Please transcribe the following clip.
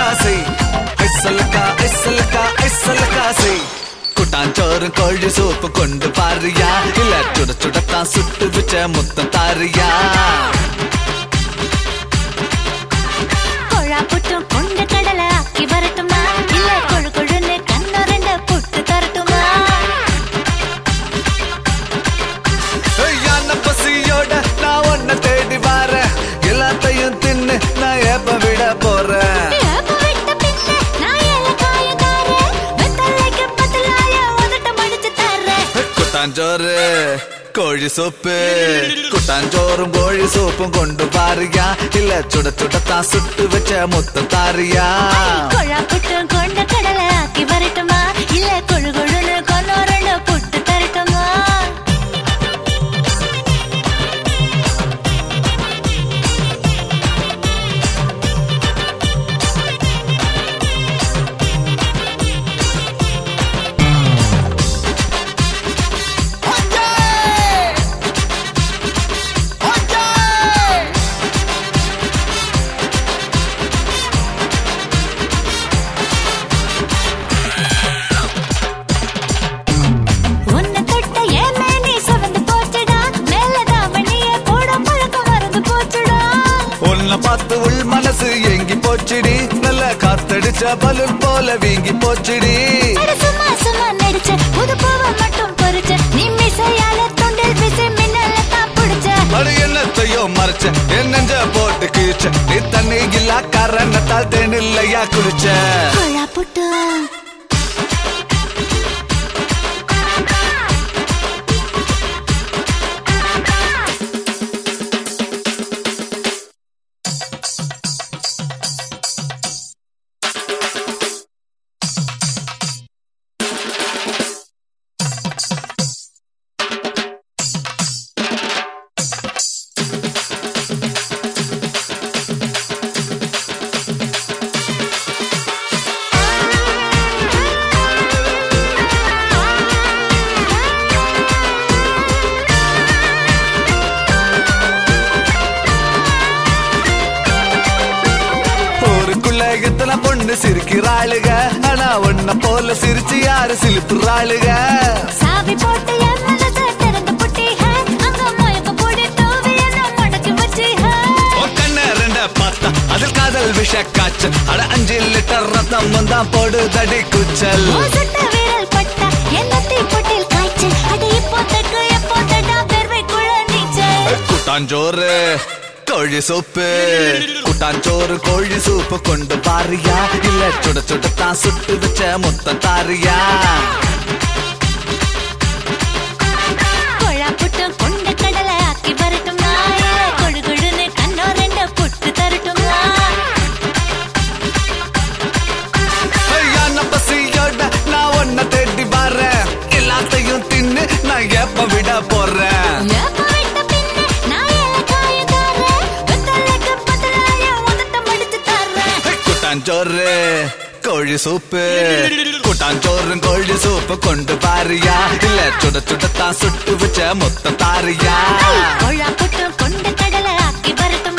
காசை ஐசலக்கா ஐசலக்கா ஐசலக்கா செய் குட்டாஞ்சோறும் கோழி சூப்பு கொண்டு பாரியா இல்ல சுட சுடத்தான் சுட்டு வச்ச முத்தம் தாரியா கொழா புட்டும் கொண்ட கடலை ஆக்கி வரட்டுமா இல்ல கொழு கொழுன்னு கண்ணு ரெண்ட புட்டு தரட்டுமா யான பசியோட நான் உன்னை தேடி வாரேன் எல்லாத்தையும் தின்னு நான் ஏப்ப விட போறேன் ஏப்ப விட்ட பின்ன நான் ஏலக்காயக்காரன். வெத்தலைக்கு பதிலாய உதட்ட மடிச்சு தர்றேன். കുട്ടാഞ്ചോറ് കോഴി സൂപ്പ് കുട്ടാഞ്ചോറും കോഴി സൂപ്പും കൊണ്ടു പാറിയ ഇല്ല ചുട ചുടത്താ സുട്ട് വെച്ച മുത്തം താറിയ கொழா புட்டும் கொண்ட கடலை ஆக்கி வரட்டுமா இல்ல கொழு கொழுன்னு கண்ணு ரெண்ட புட்டு தரட்டுமா உன்னை தொட்ட என் மேனி சிவந்து போச்சுடா மேல தாவணிய போட பழக்கம் மறந்து போச்சுடா உன்னை பார்த்து உள் மனசு எங்கி போச்சுடி நல்ல காத்தடிச்ச பலூன் போல வீங்கி போச்சுடி அட சும்மா சும்மா நடிச்ச புது பூவை மட்டும் பொறிச்ச நீ மிசையால தொண்டில் விசை மின்னல தான் புடிச்ச அடு என்னத்தையோ மறைச்ச என் நெஞ்ச போட்டு கிழிச்ச நீ தண்ணி இல்லா காரணத்தால் தேனில்லையா குளிச்ச கொழா புட்டு ஊருக்குள்ள எத்தனை பொண்ணு சிரிக்கிறாளுக ஆனா உன்ன போல சிரிச்சு யாரு சிலிப்புறாளுக சாவி போட்டு என் மனச திறந்து புட்டி ஹே அங்க மயக்க போடி தூவி என்ன மடக்கி வச்சி ஹே உன் கண்ண ரெண்ட பார்த்தா அதில் காதல் விஷ காய்ச்சல் அட அஞ்சு லிட்டர் ரத்தம் வந்தா போடு தடி குச்சல் சுட்ட விரல் பட்டா என்ன தீப்பொட்டில் காய்ச்சல் அட இப்போ தக்கு எப்போ தடா வெர்வைக்குள்ள நீச்சல் கூட்டாஞ்சோறு கோழி சூப்பு கூட்டாஞ்சோறு கோழி சூப்பு கொண்டு பாரியா இல்ல சுட சுடத்தான் சுட்டு வச்ச முத்தம் தாரியா கொழா புட்டு கொண்ட கடலை ஆக்கி வரட்டுமா இல்ல கொழு கொழுன்னு கண்ணோ ரெண்ட புட்டு தரட்டுமா யான பசியோட நான் உன்னை தேடி வரேன் எல்லாத்தையும் தின்னு நான் ஏப்ப விட போறேன் ஏப்ப விட்ட பின்ன நான் ஏலக்காயக்காரன். வெத்தலைக்கு பதிலாய உதட்ட மடிச்சு தர்றேன். கூட்டாஞ்சோறு கோழி சூப்பு கூட்டாஞ்சோறும் கோழி சூப்பு கொண்டு பாரியா இல்ல சுட சுடத்தான் சுட்டு வச்ச மொத்தம் தாரியா கொழா புட்டு கொண்ட கடலை ஆக்கி வரட்டுமா